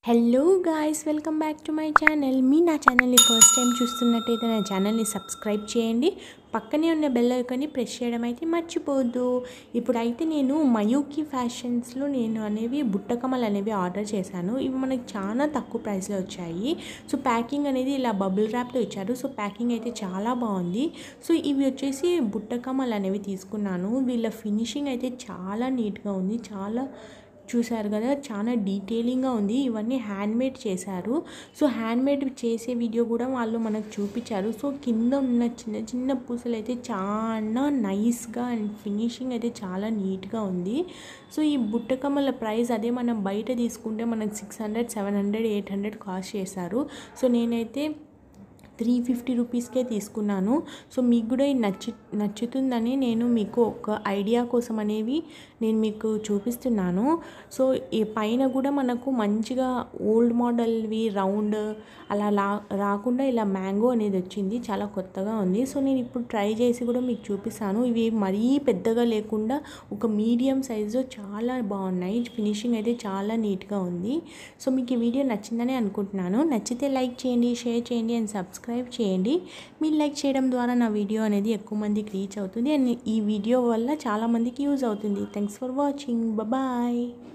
hello guys welcome back to my channel మీ నా ఛానల్ని ఫస్ట్ టైం చూస్తున్నట్టయితే నా ఛానల్ని సబ్స్క్రైబ్ చేయండి పక్కనే ఉన్న బెల్ ఐకాన్ని ప్రెస్ చేయడం అయితే మర్చిపోద్దు ఇప్పుడైతే నేను మయూకి ఫ్యాషన్స్లో నేను అనేవి బుట్టకమలు అనేవి ఆర్డర్ చేశాను ఇవి మనకి చాలా తక్కువ ప్రైస్లో వచ్చాయి సో ప్యాకింగ్ అనేది ఇలా బబుల్ ర్యాప్లో ఇచ్చారు సో ప్యాకింగ్ అయితే చాలా బాగుంది సో ఇవి వచ్చేసి బుట్టకమలు అనేవి తీసుకున్నాను వీళ్ళ ఫినిషింగ్ అయితే చాలా నీట్గా ఉంది చాలా చూశారు కదా చాలా డీటెయిలింగ్గా ఉంది ఇవన్నీ హ్యాండ్మేడ్ చేశారు సో హ్యాండ్మేడ్ చేసే వీడియో కూడా వాళ్ళు మనకు చూపించారు సో కింద ఉన్న చిన్న చిన్న పూసలు అయితే చాలా నైస్గా అండ్ ఫినిషింగ్ అయితే చాలా నీట్గా ఉంది సో ఈ బుట్టకమ్మల ప్రైస్ అదే మనం బయట తీసుకుంటే మనకు six hundred seven hundred eight hundred cost చేశారు సో నేనైతే త్రీ ఫిఫ్టీ రూపీస్కే తీసుకున్నాను సో మీకు కూడా ఇది నచ్చి నచ్చుతుందని నేను మీకు ఒక ఐడియా కోసం అనేవి నేను మీకు చూపిస్తున్నాను సో ఈ పైన కూడా మనకు మంచిగా ఓల్డ్ మోడల్వి రౌండ్ అలా లా రాకుండా ఇలా మ్యాంగో అనేది వచ్చింది చాలా కొత్తగా ఉంది సో నేను ఇప్పుడు ట్రై చేసి కూడా మీకు చూపిస్తాను ఇవి మరీ పెద్దగా లేకుండా ఒక మీడియం సైజు చాలా బాగున్నాయి ఫినిషింగ్ అయితే చాలా నీట్గా ఉంది సో మీకు ఈ వీడియో నచ్చిందని అనుకుంటున్నాను నచ్చితే లైక్ చేయండి షేర్ చేయండి అండ్ సబ్స్క్రైబ్ చేయండి మీరు లైక్ చేయడం ద్వారా నా వీడియో అనేది ఎక్కువ మందికి రీచ్ అవుతుంది అండ్ ఈ వీడియో వల్ల చాలామందికి యూజ్ అవుతుంది థ్యాంక్స్ ఫర్ వాచింగ్ బాయ్